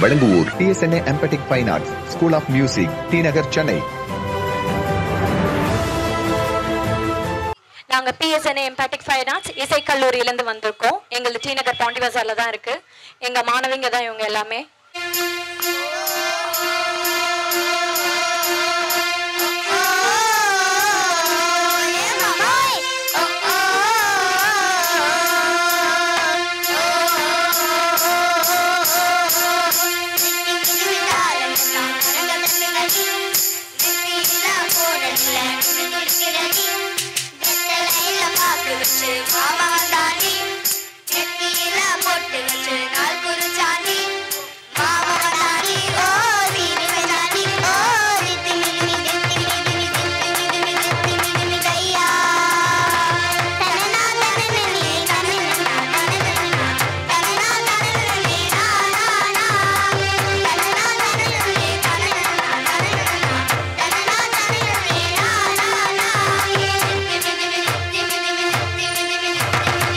வழங்குவோர் DSNA empathic fine arts school of music T Nagar Chennai நாங்க BSNA empathic fine arts இசை கல்லூரியிலேருந்து வந்திருக்கோம் எங்களுக்கு டி நகர் பாண்டி பஜார்ல தான் இருக்கு எங்க மாணவிங்க தான் இவங்க எல்லாமே மாமா வந்தாண்டி நெத்தியில பொட்டு வச்சு நாள் குறிச்சாண்டி மாமா வந்தாண்டி ஓ வீடு வந்தாண்டி ஓ நித்தி மிதி நித்தி மிதி நித்தி மிதி மிதி நித்தி மிதி மிதி கையா தனனா தனனி தனனா தனனி தனனா தனனி நா நா நா தனனா தனனி தனனா தனனா தனனா தனனி நா நா நா நித்தி மிதி மிதி நித்தி மிதி மிதி நித்தி மிதி மிதி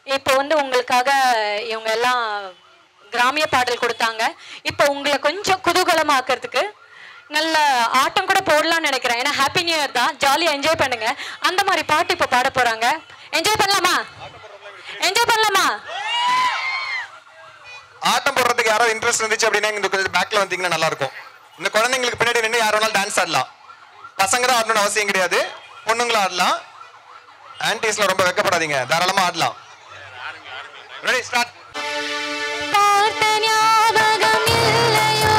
இப்போ வந்து உங்களுக்காக இவங்க எல்லாம் கிராமிய பாடல் கொடுத்தாங்க இப்போ உங்களை கொஞ்சம் குதூகலமாக்குறதுக்கு நல்ல ஆட்டம் கூட போடலாம்னு நினைக்கிறேன் ஏன்னா ஹாப்பி நியூ இயர் தான் ஜாலியாக என்ஜாய் பண்ணுங்க அந்த மாதிரி பாட்டு இப்போ பாட போறாங்க என்ஜாய் பண்ணலாமா என்ஜாய் பண்ணலாமா ஆட்டம் போடுறதுக்கு யாரோ இன்ட்ரெஸ்ட் இருந்துச்சு அப்படின்னா இந்த கொஞ்சம் பேக்ல வந்தீங்கன்னா நல்லா இருக்கும் இந்த குழந்தைங்களுக்கு பின்னாடி நின்று யார் வேணாலும் டான்ஸ் ஆடலாம் பசங்க தான் ஆடணும்னு அவசியம் கிடையாது பொண்ணுங்களும் ஆடலாம் ஆன்டிஸ்ல ரொம்ப வெக்கப்படாதீங்க தாராளமா ஆடலாம் ரெடி ஸ்டார்ட் பார்த்த ஞாபகம் இல்லையோ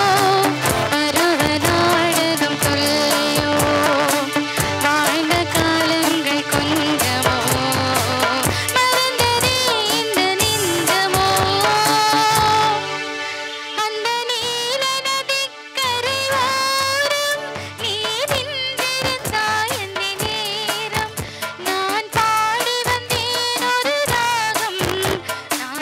பருவநாடகம் சொல்லையோ வாழ்ந்த காலங்கள் கொஞ்சமோ மறந்ததே இந்த நெஞ்சமோ அந்த நீல நதிக்கரை ஓரம் நீ நின்றிருந்தாய் என் நேரம் நான் பாடி வந்தேன் ஒரு ராகம் நான்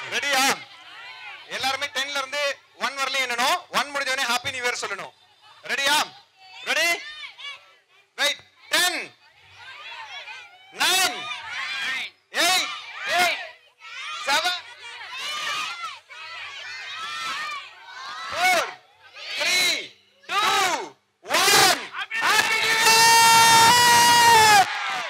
ரெடியா எல்லாருமே டென்ல இருந்து ஒன் வரலையும் என்னணும் ஒன் முடிஞ்ச உடனே ஹாப்பி நியூ இயர் சொல்லணும் ரெடியா ready wait ten nine eight seven four three two one happy new year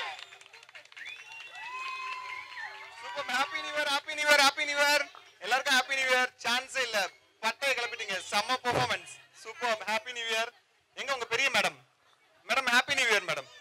super happy new year happy new year happy new year எல்லாருக்கும் ஹாப்பி நியூ இயர் சான்ஸே இல்ல பட்டையை கிளப்பிட்டீங்க செம்ம performance super happy new year எங்க உங்க பெரிய madam madam happy new year madam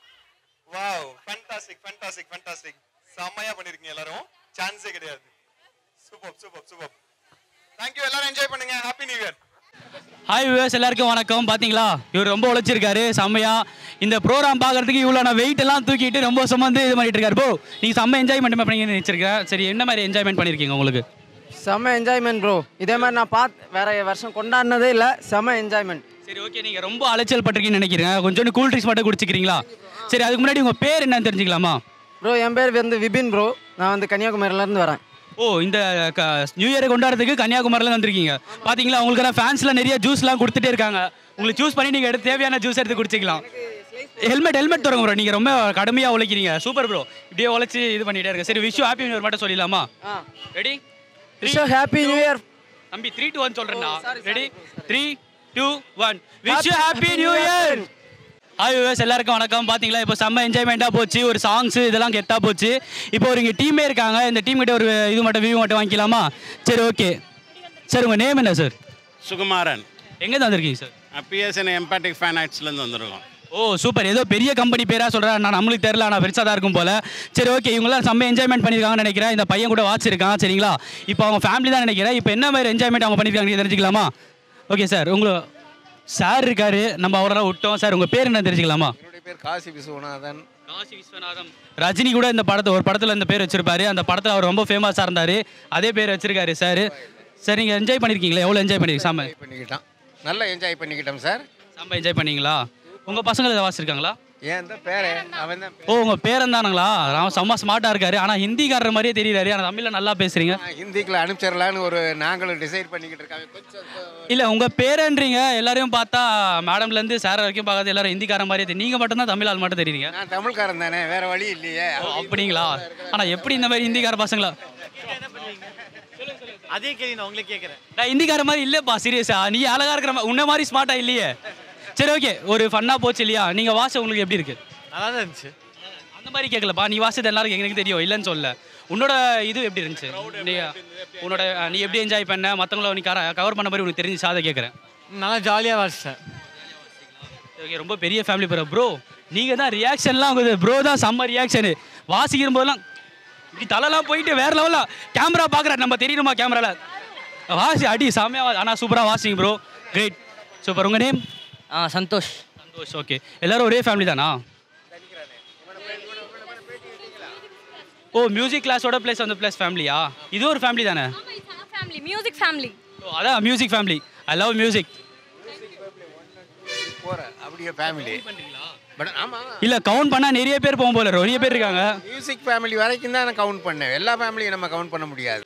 wow fantastic fantastic fantastic செம்மையா பண்ணிருக்கீங்க எல்லாரும் சான்ஸே கிடையாது சூப்பர் சூப்பர் சூப்பர் தேங்க்யூ எல்லாரும் என்ஜாய் பண்ணுங்க happy new year hi viewers எல்லாருக்கும் வணக்கம் பாத்தீங்களா இவர் ரொம்ப உழைச்சிருக்காரு செம்மையா இந்த ப்ரோக்ராம் பார்க்கறதுக்கு இவ்வளோ நான் வெயிட் எல்லாம் தூக்கிட்டு ரொம்ப சுமந்து இது பண்ணிட்டு இருக்காரு ப்ரோ நீங்க செம்ம என்ஜாய்மெண்ட் பண்ணி நினைச்சிருக்கேன் சரி என்ன மாதிரி என்ஜாய்மெண்ட் பண்ணிருக்கீங்க உங்களுக்கு செம்ம என்ஜாய்மெண்ட் ப்ரோ இதே மாதிரி நான் பார்த்து வேற வருஷம் கொண்டாடினதே இல்லை செம்ம என்ஜாய்மெண்ட் சரி ஓகே நீங்க ரொம்ப அலைச்சல் பட்டிருக்கீங்கன்னு நினைக்கிறேன் கொஞ்சோண்டு கூல் ட்ரிங்க்ஸ் மட்டும் குடிச்சிக்கிறீங்களா சரி அதுக்கு முன்னாடி உங்க பேர் என்னன்னு தெரிஞ்சுக்கலாமா ப்ரோ என் பேர் வந்து விபின் ப்ரோ நான் வந்து கன்னியாகுமரியிலேருந்து வரேன் ஓ இந்த க- நியூ இயரை கொண்டாடுறதுக்கு கன்னியாகுமரியில் வந்திருக்கீங்க பாத்தீங்களா உங்களுக்கு ஃபேன்ஸ்லாம் நிறைய ஜூஸ்லாம் கொடுத்துட்டே இருக்காங்க உங்களுக்கு சூஸ் பண்ணி நீங்க எடுத்து தேவையான ஜூஸ் எடுத்து குடிச்சிக்கலாம் ஹெல்மெட் ஹெல்மெட் தொடங்க ப்ரோ நீங்க ரொம்ப கடுமையா உழைக்கிறீங்க சூப்பர் ப்ரோ இப்படியே உழைச்சி இது பண்ணிட்டே இருக்க சரி விஷயம் ஹாப்பி நியூ இயர் மட்டும் சொல்லிடலாமா ஆ ready wish happy new year தம்பி த்ரீ டூ ஒன் சொல்றேன்டா ready three two one wish happy new year hi viewers எல்லாருக்கும் வணக்கம் பாத்தீங்களா இப்போ செம்ம என்ஜாய்மெண்ட்டாக போச்சு ஒரு சாங்ஸ் இதெல்லாம் கெத்தா போச்சு இப்போ ஒரு இங்கே டீமே இருக்காங்க இந்த டீம் கிட்ட ஒரு இது மட்டும் வியூ மட்டும் வாங்கிக்கலாமா சரி ஓகே சார் உங்கள் நேம் என்ன சார் சுகுமாரன் எங்கே வந்திருக்கீங்க சார் பிஎஸ்என் எம்பாட்டிக் ஃபேனாய்ட்ஸ்லேருந்து வந்திருக்கோம் ஓ சூப்பர் ஏதோ பெரிய கம்பெனி பேரா சொல்கிறேன் நான் நம்மளுக்கு தெரியல ஆனால் பெருசாக தான் இருக்கும் போல சரி ஓகே இவங்களாம் செம்ம என்ஜாய்மெண்ட் பண்ணியிருக்காங்கன்னு நினைக்கிறேன் இந்த பையன் கூட வாட்சிருக்கான் சரிங்களா இப்போ அவங்க ஃபேமிலி தான் நினைக்கிறேன் இப்போ என்ன மாதிரி என்ஜாய்மெண்ட் அவங்க பண்ணியிருக்காங்க தெரிஞ்சுக்கலாமா ஓகே சார் உங்களை சார் இருக்காரு நம்ம அவரை விட்டோம் சார் உங்கள் பேர் என்ன தெரிஞ்சுக்கலாமா என்னுடைய பேர் காசி விஸ்வநாதன் காசி விஸ்வநாதம் ரஜினி கூட இந்த படத்தை ஒரு படத்தில் இந்த பேர் வச்சிருப்பாரு அந்த படத்தில் அவர் ரொம்ப ஃபேமஸாக இருந்தார் அதே பேர் வச்சிருக்காரு சார் சார் நீங்கள் என்ஜாய் பண்ணியிருக்கீங்களா எவ்வளோ என்ஜாய் பண்ணிருக்கீங்க சாம என்ஜாய் பண்ணிக்கிட்டான் நல்லா என்ஜாய் பண்ணிக்கிட்டோம் சார் சாம்ப என்ஜாய் பண்ணீங்களா உங்கள் பசங்க இதை வாசிருக்காங்களா ஏன் இந்த பேரே அவன் தான் ஓ உங்கள் பேரன் தானுங்களா அவன் செம்ம ஸ்மார்ட்டாக இருக்காரு ஆனால் ஹிந்திக்காரர் மாதிரியே தெரியறாரு ஆனால் தமிழில் நல்லா பேசுகிறீங்க ஹிந்திக்குள்ள அனுப்பிச்சிடலான்னு ஒரு நாங்களும் டிசைட் பண்ணிக்கிட்டு இருக்காங்க கொஞ்சம் இல்லை உங்கள் பேரன்றீங்க எல்லாரையும் பார்த்தா மேடம்லேருந்து சார் வரைக்கும் பார்க்காத எல்லாரும் ஹிந்திக்காரன் மாதிரியே தெரியும் நீங்கள் மட்டும்தான் தமிழ் ஆள் மட்டும் தெரியுறீங்க நான் தமிழ்காரன் தானே வேற வழி இல்லையே ஓ அப்படிங்களா ஆனால் எப்படி இந்த மாதிரி ஹிந்திக்கார பசங்களா அதே கேள்வி நான் உங்களுக்கு கேட்குறேன் நான் ஹிந்திக்கார மாதிரி இல்லைப்பா சீரியஸா நீ அழகா இருக்கிற மா- உன்ன மாதிரி ஸ்மார்ட்டா இல்லையே சரி ஓகே ஒரு ஃபன்னா போச்சு இல்லையா நீங்க வாச உங்களுக்கு எப்படி இருக்கு நல்லா தான் இருந்துச்சு அந்த மாதிரி கேட்கலப்பா நீ வாசது எல்லாருக்கும் எனக்கு தெரியும் இல்லைன்னு சொல்ல உன்னோட இது எப்படி இருந்துச்சு நீ உன்னோட அஹ், நீ எப்படி என்ஜாய் பண்ண மற்றவங்கள நீ கவர் பண்ண மாதிரி உனக்கு தெரிஞ்சு அதை கேட்குறேன் நல்லா ஜாலியாக வாசித்தேன் ஓகே ரொம்ப பெரிய ஃபேமிலி ப்ரோ ப்ரோ நீங்கள் தான் ரியாக்ஷன்லாம் உங்க ப்ரோ தான் செம்ம ரியாக்ஷனு வாசிக்கிற போதெல்லாம் இப்படி தலைலாம் போயிட்டு வேற லெவலில் கேமரா பார்க்குறேன் நம்ம தெரியணுமா கேமரால வாசி அடி செம்மையாக ஆனால் சூப்பராக வாசிங்க ப்ரோ கிரேட் சூப்பர் உங்கள் நேம் ஆ சந்தோஷ் சந்தோஷ் ஓகே எல்லாரும் ஒரே ஃபேமிலி தானா ஓ மியூசிக் கிளாஸோட ப்ளஸ் வந்து ப்ளஸ் ஃபேமிலியா இது ஒரு ஃபேமிலி தானே ஃபேமிலி மியூசிக் ஃபேமிலி ஓ அதான் music family I love music போற அப்படியே ஃபேமிலி பட் ஆமாம் இல்லை கவுண்ட் பண்ணால் நிறைய பேர் போகும் போல நிறைய பேர் இருக்காங்க மியூசிக் ஃபேமிலி வரைக்கும் தான் நான் கவுண்ட் பண்ணேன் எல்லா ஃபேமிலியும் நம்ம கவுண்ட் பண்ண முடியாது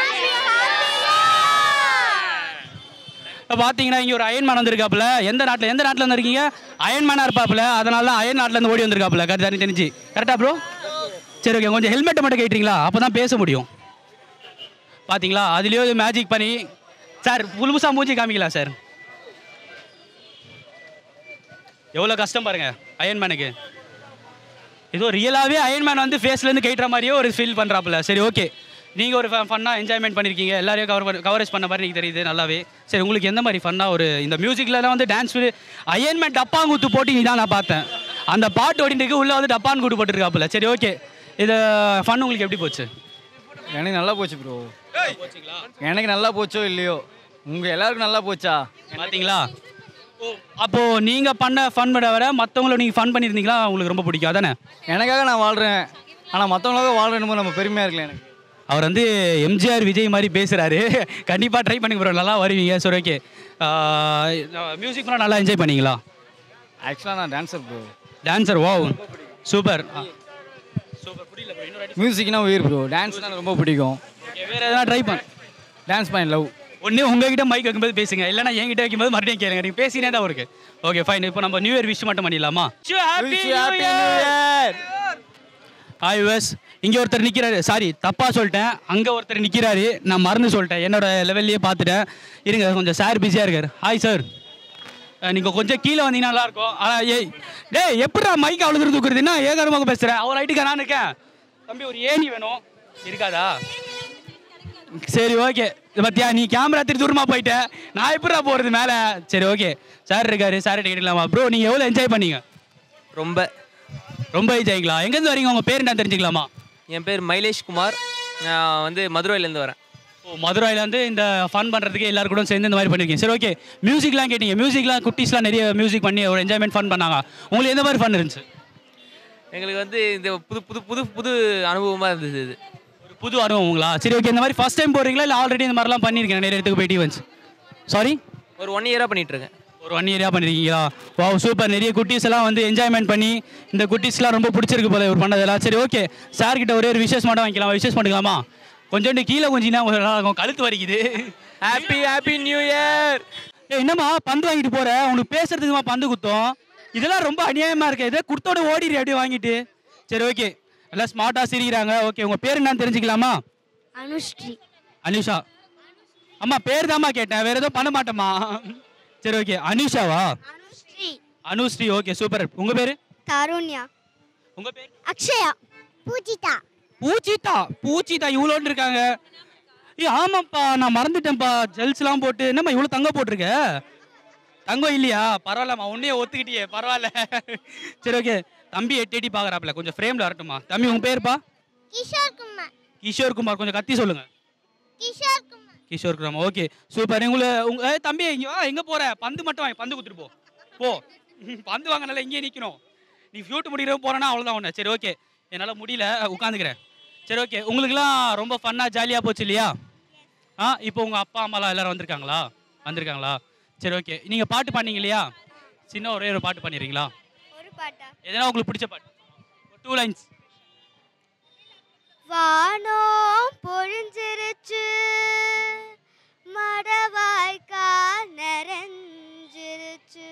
இப்போ பார்த்தீங்கன்னா இங்கே ஒரு அயன்மேன் வந்திருக்காப்புல எந்த நாட்டில் எந்த நாட்டில் இருக்கீங்க அயன்மேனாக இருப்பாப்புல அதனால தான் அயன் நாட்டிலேருந்து ஓடி வந்திருக்காப்புல கரெக்ட் தனி தெரிஞ்சு கரெக்டாக ப்ரோ சரி ஓகே கொஞ்சம் ஹெல்மெட்டை மட்டும் கேட்டீங்களா அப்போ தான் பேச முடியும் பார்த்தீங்களா அதுலேயோ மேஜிக் பண்ணி சார் புதுசாக மூஞ்சி காமிக்கலாம் சார் எவ்வளோ கஷ்டம் பாருங்க அயன்மேனுக்கு ஏதோ ரியலாகவே அயன்மேன் வந்து ஃபேஸ்லேருந்து கைட்டுற மாதிரியே ஒரு ஃபீல் பண்ணுறாப்புல சரி ஓகே நீங்கள் ஒரு ஃபன்னாக என்ஜாய்மெண்ட் பண்ணியிருக்கீங்க எல்லாரையும் கவர் கவரேஜ் பண்ண மாதிரி எனக்கு தெரியுது நல்லாவே சரி உங்களுக்கு எந்த மாதிரி ஃபன்னாக ஒரு இந்த மியூசிக்லலாம் வந்து டான்ஸ் அயன்மேன் டப்பாங்குத்து போட்டி தான் நான் பார்த்தேன் அந்த பாட்டு ஓடிட்டு இருக்கு உள்ளே வந்து டப்பான் கூட்டு போட்டுருக்காப்புல சரி ஓகே இது ஃபன் உங்களுக்கு எப்படி போச்சு எனக்கு நல்லா போச்சு ப்ரோ எனக்கு நல்லா போச்சோ இல்லையோ உங்கள் எல்லாருக்கும் நல்லா போச்சா பார்த்தீங்களா அப்போ நீங்க பண்ண ஃபன் விட வர மற்றவங்கள நீங்க ஃபன் பண்ணியிருந்தீங்களா உங்களுக்கு ரொம்ப பிடிக்கும் அதானே எனக்காக நான் வாழ்கிறேன் ஆனால் மற்றவங்களுக்காக வாழ்றேன்னு நம்ம பெருமையாக இருக்கல எனக்கு அவர் வந்து எம்ஜிஆர் விஜய் மாதிரி பேசுறாரு கண்டிப்பா ட்ரை பண்ணி ப்ரோ நல்லா வருவீங்க சரி ஓகே மியூசிக்லாம் நல்லா என்ஜாய் பண்ணீங்களா ஆக்சுவலாக நான் dancer bro dancer wow super மியூசிக்னா உயிர் ப்ரோ டான்ஸ்னா ரொம்ப பிடிக்கும் வேற எதனா ட்ரை பண்ண டான்ஸ் பண்ண லவ் ஒண்ணு உங்ககிட்ட மைக் வைக்கும்போது பேசுங்க இல்லைன்னா என்கிட்ட வைக்கும்போது மறுபடியும் கேளுங்க நீங்க பேசினே தான் இருக்கு ஓகே ஃபைன் இப்போ நம்ம நியூ இயர் விஷ் மட்டும் பண்ணிடலாமா happy new year hi US இங்கே ஒருத்தர் நிற்கிறாரு சாரி தப்பாக சொல்லிட்டேன் அங்கே ஒருத்தர் நிற்கிறாரு நான் மறந்து சொல்லிட்டேன் என்னோட லெவல்லையே பார்த்துட்டேன் இருங்க கொஞ்சம் சார் பிஸியாக இருக்கார் ஹாய் சார் நீங்கள் கொஞ்சம் கீழே வந்தீங்கன்னா நல்லா இருக்கும் ஆனால் ஏய் டேய் எப்படிடா மைக் அவ்வளோ தூரம் தூக்குறது என்ன ஏகாரமாக பேசுகிறேன் அவர் ரைட்டுக்கா நான் இருக்கேன் தம்பி ஒரு ஏணி வேணும் இருக்காதா சரி ஓகே பத்தியா நீ கேமரா திரு தூரமா போயிட்ட நான் எப்படிடா போறது மேல சரி ஓகே சார் இருக்காரு சார் கேட்கலாமா ப்ரோ நீங்க எவ்வளவு என்ஜாய் பண்ணீங்க ரொம்ப ரொம்ப என்ஜாய்ங்களா எங்கேருந்து வரீங்க உங்க பேர் என்ன தெரிஞ்சுக்கலாமா என் பேர் மைலேஷ் குமார் நான் வந்து மதுரையிலேருந்து வரேன் ஓ மதுரையில வந்து இந்த ஃபன் பண்றதுக்கு எல்லாரும் கூட சேர்ந்து இந்த மாதிரி பண்ணிருக்கீங்க சரி ஓகே மியூசிக்லாம் கேட்டீங்க மியூசிக்லாம் குட்டீஸ்லாம் நிறைய மியூசிக் பண்ணி ஒரு என்ஜாய்மெண்ட் ஃபன் பண்ணாங்க உங்களுக்கு எந்த மாதிரி ஃபன் இருந்துச்சு எங்களுக்கு வந்து இந்த புது புது புது புது அனுபவமாக இருந்தது இது ஒரு புது அனுபவங்களா சரி ஓகே இந்த மாதிரி ஃபர்ஸ்ட் டைம் போறீங்களா இல்லை ஆல்ரெடி இந்த மாதிரிலாம் பண்ணியிருக்கேன் நிறைய இடத்துக்கு போயிட்டு வந்து சாரி ஒரு ஒன் இயராக பண்ணிட்டு இருக்கேன் ஒரு ஒன் இயராக பண்ணிருக்கீங்களா வாவ் சூப்பர் நிறைய குட்டீஸ் எல்லாம் வந்து என்ஜாய்மெண்ட் பண்ணி இந்த குட்டீஸ்லாம் ரொம்ப பிடிச்சிருக்கு போல இவர் பண்ணதெல்லாம் சரி ஓகே சார் கிட்ட ஒரே ஒரு விஷஸ் மட்டும் வாங்கிக்கலாம் விஷஸ் பண்ணிக்கலாமா கொஞ்சோண்டு கீழே கொஞ்சினா ஒரு நல்லா இருக்கும் கழுத்து வரைக்குது ஹாப்பி ஹாப்பி நியூ இயர் ஏய் என்னம்மா பந்து வாங்கிட்டு போற உனக்கு பேசுறதுக்குமா பந்து குத்தம் இதெல்லாம் ரொம்ப அநியாயமா இருக்கு இதே குடுத்தோட ஓடிடு அப்படியே வாங்கிட்டு சரி ஓகே எல்லாம் ஸ்மார்ட்டா சிரிக்கிறாங்க ஓகே உங்க பேர் என்னன்னு தெரிஞ்சுக்கலாமா அனுஸ்ரீ அனிஷா அம்மா பேர் தாம்மா கேட்டேன் வேற எதுவும் பண்ண மாட்டேம்மா சரி ஓகே அனிஷாவா அனுஸ்ரீ அனுஸ்ரீ ஓகே சூப்பர் உங்க பேரு தருண்யா உங்க பேர் அக்ஷயா பூஜிதா பூச்சித்தா பூச்சித்தா இவ்வளோன்னு இருக்காங்க ஏய் ஆமாப்பா நான் மறந்துட்டேன்ப்பா ஜெல்ஸ்லாம் போட்டு என்னம்மா இவ்வளோ தங்கம் போட்டிருக்க தங்கம் இல்லையா பரவாயில்லம்மா உன்னையே ஒத்துக்கிட்டியே பரவாயில்ல சரி ஓகே தம்பி எட்டி எட்டி பார்க்குறாப்புல கொஞ்சம் ஃப்ரேமில் வரட்டுமா தம்பி உன் பேருப்பா கிஷோர் குமார் கிஷோர் குமார் கொஞ்சம் கத்தி சொல்லுங்க கிஷோர் குமார் கிஷோர் குமார் ஓகே சூப்பர் உங்களை உங்க ஏய் தம்பி இங்க வா எங்கே போற பந்து மட்டும் வாங்கி பந்து கொடுத்துட்டு போ போ பந்து வாங்கினால இங்கேயே நிற்கணும் நீ ஃபியூட் முடிக்கிறவங்க போறேன்னா அவ்வளோதான் ஒன்று சரி ஓகே என்னால் முடியல உட்காந்துக்கிறேன் சரி ஓகே உங்களுக்குலாம் ரொம்ப ஃபன்னாக ஜாலியாக போச்சு இல்லையா ஆ இப்போ உங்கள் அப்பா அம்மாலாம் எல்லாரும் வந்திருக்காங்களா வந்திருக்காங்களா சரி ஓகே நீங்கள் பாட்டு பண்ணீங்க இல்லையா சின்ன ஒரே ஒரு பாட்டு பண்ணிடுறீங்களா ஒரு பாட்டா எதனா உங்களுக்கு பிடிச்ச பாட்டு டூ லைன்ஸ் வானம் பொழிஞ்சிருச்சு மடவாய்க்கா நிறைஞ்சிருச்சு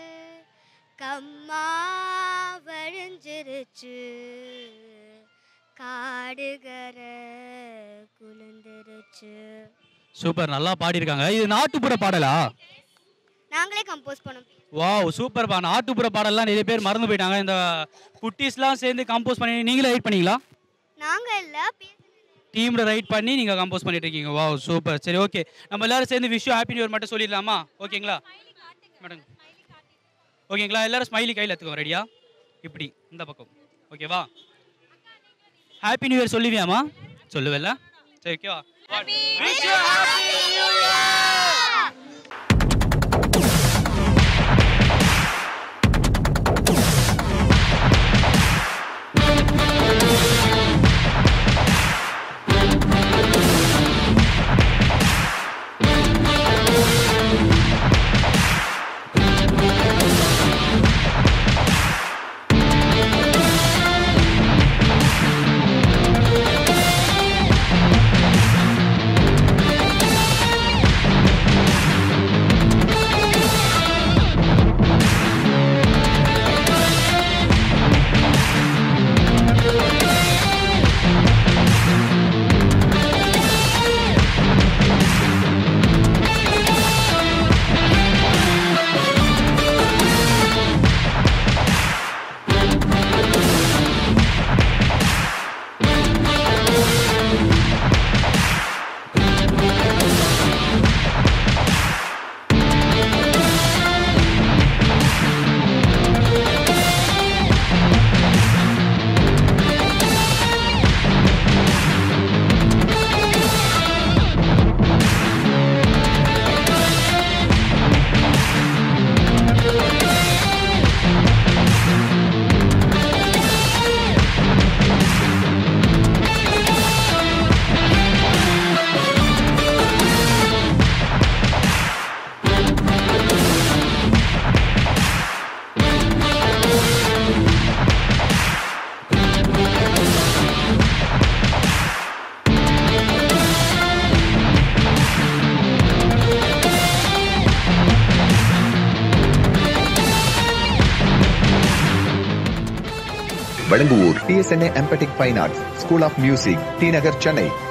கம்மா வழிஞ்சிருச்சு காடுகர குளிர்ந்துருச்சு சூப்பர் நல்லா பாடியிருக்காங்க இது நாட்டுப்புற பாடலா நாங்களே கம்போஸ் பண்ணோம் வாவ் சூப்பர்ப்பா நாட்டுப்புற பாடல்லாம் நிறைய பேர் மறந்து போயிட்டாங்க இந்த குட்டீஸ்லாம் சேர்ந்து கம்போஸ் பண்ணி நீங்களே ரைட் பண்ணீங்களா நாங்க இல்ல டீமில் ரைட் பண்ணி நீங்கள் கம்போஸ் பண்ணிட்டு இருக்கீங்க வாவ் சூப்பர் சரி ஓகே நம்ம எல்லாரும் சேர்ந்து விஷ் ஹாப்பி நியூ இயர் மட்டும் சொல்லிடலாமா ஓகேங்களா மேடம் ஓகேங்களா எல்லாரும் ஸ்மைலி கையில் எடுத்துக்கோ ரெடியா இப்படி இந்த பக்கம் ஓகேவா ஹாப்பி நியூ இயர் சொல்லுவியாமா சொல்லுவேல்ல சரி ஓகேவா Happy வழங்குவோர் DSNA empathic fine arts school of music T Nagar Chennai